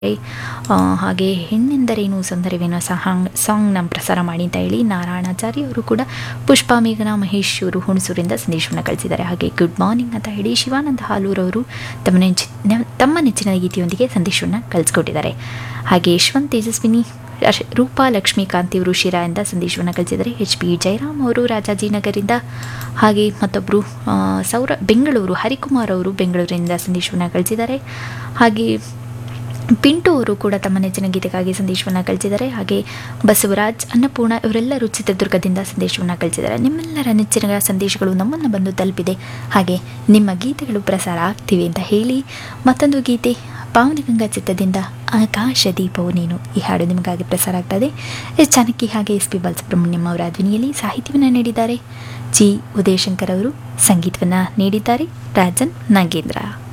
ಆ, ಹಾಗೆ ಹೆಣ್ಣೆಂದರೇನು ಸೌಂದರ್ಯವೇನೋ ಸಾಂಗ್ ಸಾಂಗ್ನ ಪ್ರಸಾರ ಮಾಡಿ ಅಂತ ಹೇಳಿ ನಾರಾಯಣಾಚಾರ್ಯ ಅವರು ಕೂಡ ಪುಷ್ಪಾ ಮೇಘನಾ ಮಹೇಶ್ ಅವರು ಹುಣಸೂರಿಂದ ಸಂದೇಶವನ್ನು ಕಳಿಸಿದ್ದಾರೆ ಹಾಗೆ ಗುಡ್ ಮಾರ್ನಿಂಗ್ ಅಂತ ಹೇಳಿ ಶಿವಾನಂದ ಹಾಲೂರವರು ತಮ್ಮ ನೆಚ್ಚ ನೆ- ತಮ್ಮ ನೆಚ್ಚಿನ ಗೀತೆಯೊಂದಿಗೆ ಸಂದೇಶವನ್ನು ಕಳಿಸ್ಕೊಟ್ಟಿದ್ದಾರೆ ಹಾಗೆ ಯಶವಂತ್ ತೇಜಸ್ವಿನಿ ಅಶ್- ರೂಪಾ ಲಕ್ಷ್ಮೀಕಾಂತಿ ಅವರು ಶಿರಾಯಿಂದ ಸಂದೇಶವನ್ನು ಕಳಿಸಿದ್ದಾರೆ ಎಚ್ ಪಿ ಜಯರಾಮ್ ಅವರು ರಾಜಾಜಿನಗರಿಂದ ಹಾಗೆ ಮತ್ತೊಬ್ಬರು ಆ, ಸೌರ ಬೆಂಗಳೂರು ಹರಿಕುಮಾರ್ ಅವರು ಬೆಂಗಳೂರಿನಿಂದ ಸಂದೇಶವನ್ನು ಕಳಿಸಿದ್ದಾರೆ ಹಾಗೆ ಪಿಂಟು ಅವರು ಕೂಡ ತಮ್ಮ ನೆಚ್ಚಿನ ಗೀತೆಗಾಗಿ ಸಂದೇಶವನ್ನು ಕಳಿಸಿದ್ದಾರೆ ಹಾಗೆ ಬಸವರಾಜ್ ಅನ್ನಪೂರ್ಣ ಇವರೆಲ್ಲರೂ ಚಿತ್ರದುರ್ಗದಿಂದ ಸಂದೇಶವನ್ನು ಕಳಿಸಿದ್ದಾರೆ ನಿಮ್ಮೆಲ್ಲರ ನೆಚ್ಚಿನ ಸಂದೇಶಗಳು ನಮ್ಮನ್ನು ಬಂದು ತಲುಪಿದೆ ಹಾಗೆ ನಿಮ್ಮ ಗೀತೆಗಳು ಪ್ರಸಾರ ಆಗ್ತಿವೆ ಅಂತ ಹೇಳಿ ಮತ್ತೊಂದು ಗೀತೆ ಪಾವನಗಂಗಾ ಚಿತ್ತದಿಂದ ಆಕಾಶ ದೀಪವು ನೀನು ಈ ಹಾಡು ನಿಮಗಾಗಿ ಪ್ರಸಾರ ಆಗ್ತದೆ ಎಸ್ ಜಾನಕಿ ಹಾಗೆ ಎಸ್ ಪಿ ಬಾಲಸುಬ್ರಹ್ಮಣ್ಯಂ ಅವರ ಧ್ವನಿಯಲ್ಲಿ ಸಾಹಿತ್ಯವನ್ನು ನೀಡಿದ್ದಾರೆ ಜಿ ಉದಯಶಂಕರ್ ಅವರು ಸಂಗೀತವನ್ನು ನೀಡಿದ್ದಾರೆ ರಾಜನ್ ನಾಗೇಂದ್ರ